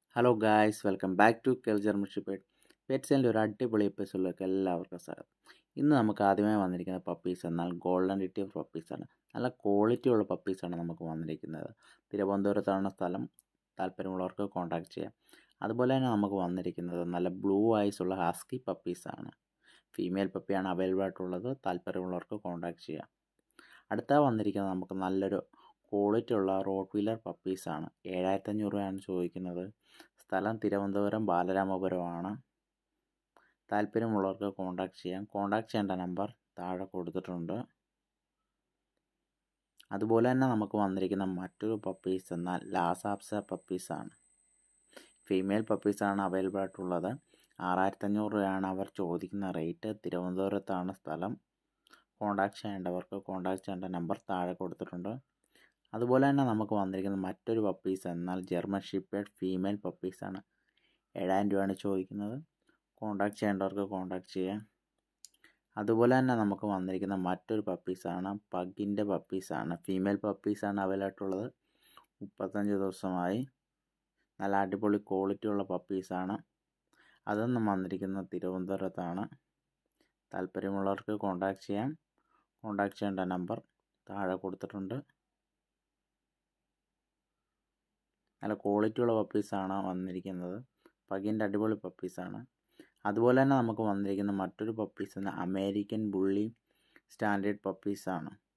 hello guys welcome back to കെൽജർ മിഷിപ്പേട്ട് പെറ്റ്സിൻ്റെ ഒരു അടിപൊളി എപ്പിസോഡിലേക്ക് എല്ലാവർക്കും സ്വാഗതം ഇന്ന് നമുക്ക് ആദ്യമായി വന്നിരിക്കുന്ന പപ്പീസ് എന്നാൽ ഗോൾഡൻ റിട്ടീവ് പപ്പീസാണ് നല്ല ക്വാളിറ്റി ഉള്ള പപ്പീസാണ് നമുക്ക് വന്നിരിക്കുന്നത് തിരുവനന്തപുരത്താണ് സ്ഥലം താല്പര്യമുള്ളവർക്ക് കോൺടാക്ട് ചെയ്യാം അതുപോലെ തന്നെ നമുക്ക് വന്നിരിക്കുന്നത് നല്ല ബ്ലൂ ഐസ് ഉള്ള ഹസ്കി പപ്പീസാണ് ഫീമെയിൽ പപ്പിയാണ് അവൈലബിൾ ആയിട്ടുള്ളത് താല്പര്യമുള്ളവർക്ക് കോൺടാക്ട് ചെയ്യാം അടുത്ത വന്നിരിക്കുന്നത് നമുക്ക് നല്ലൊരു ക്വാളിറ്റി ഉള്ള റോഡ് വീലർ പപ്പീസാണ് ഏഴായിരത്തഞ്ഞൂറ് രൂപയാണ് ചോദിക്കുന്നത് സ്ഥലം തിരുവനന്തപുരം ബാലരാമപുരമാണ് താല്പര്യമുള്ളവർക്ക് കോൺടാക്ട് ചെയ്യാം കോൺടാക്ട് ചെയ്യേണ്ട നമ്പർ താഴെ കൊടുത്തിട്ടുണ്ട് അതുപോലെ തന്നെ നമുക്ക് വന്നിരിക്കുന്ന മറ്റൊരു പപ്പീസ് എന്നാൽ ലാസാപ്സ പപ്പീസാണ് ഫീമെയിൽ പപ്പീസാണ് അവൈലബിൾ ആയിട്ടുള്ളത് ആറായിരത്തഞ്ഞൂറ് രൂപയാണ് അവർ ചോദിക്കുന്ന റേറ്റ് തിരുവനന്തപുരത്താണ് സ്ഥലം കോൺടാക്ട് ചെയ്യേണ്ടവർക്ക് കോൺടാക്ട് ചെയ്യേണ്ട നമ്പർ താഴെ കൊടുത്തിട്ടുണ്ട് അതുപോലെ തന്നെ നമുക്ക് വന്നിരിക്കുന്ന മറ്റൊരു പപ്പീസ് എന്നാൽ ജർമ്മൻ ഷിപ്പേഡ് ഫീമെയിൽ പപ്പീസാണ് ഏഴായിരം രൂപയാണ് ചോദിക്കുന്നത് കോൺടാക്ട് ചെയ്യേണ്ടവർക്ക് കോൺടാക്ട് ചെയ്യാം അതുപോലെ തന്നെ നമുക്ക് വന്നിരിക്കുന്ന മറ്റൊരു പപ്പീസാണ് പഗിൻ്റെ പപ്പീസാണ് ഫീമെയിൽ പപ്പീസാണ് അവൈലബിൾ ആയിട്ടുള്ളത് മുപ്പത്തഞ്ച് ദിവസമായി നല്ല അടിപൊളി ക്വാളിറ്റി ഉള്ള പപ്പീസാണ് അതൊന്നും വന്നിരിക്കുന്നത് തിരുവനന്തപുരത്താണ് താല്പര്യമുള്ളവർക്ക് കോൺടാക്ട് ചെയ്യാം കോൺടാക്ട് ചെയ്യേണ്ട നമ്പർ താഴെ കൊടുത്തിട്ടുണ്ട് നല്ല ക്വാളിറ്റിയുള്ള പപ്പീസാണ് വന്നിരിക്കുന്നത് പഗിൻ്റെ അടിപൊളി പപ്പീസാണ് അതുപോലെ തന്നെ നമുക്ക് വന്നിരിക്കുന്ന മറ്റൊരു പപ്പീസ് അമേരിക്കൻ ബുള്ളി സ്റ്റാൻഡേർഡ് പപ്പീസാണ്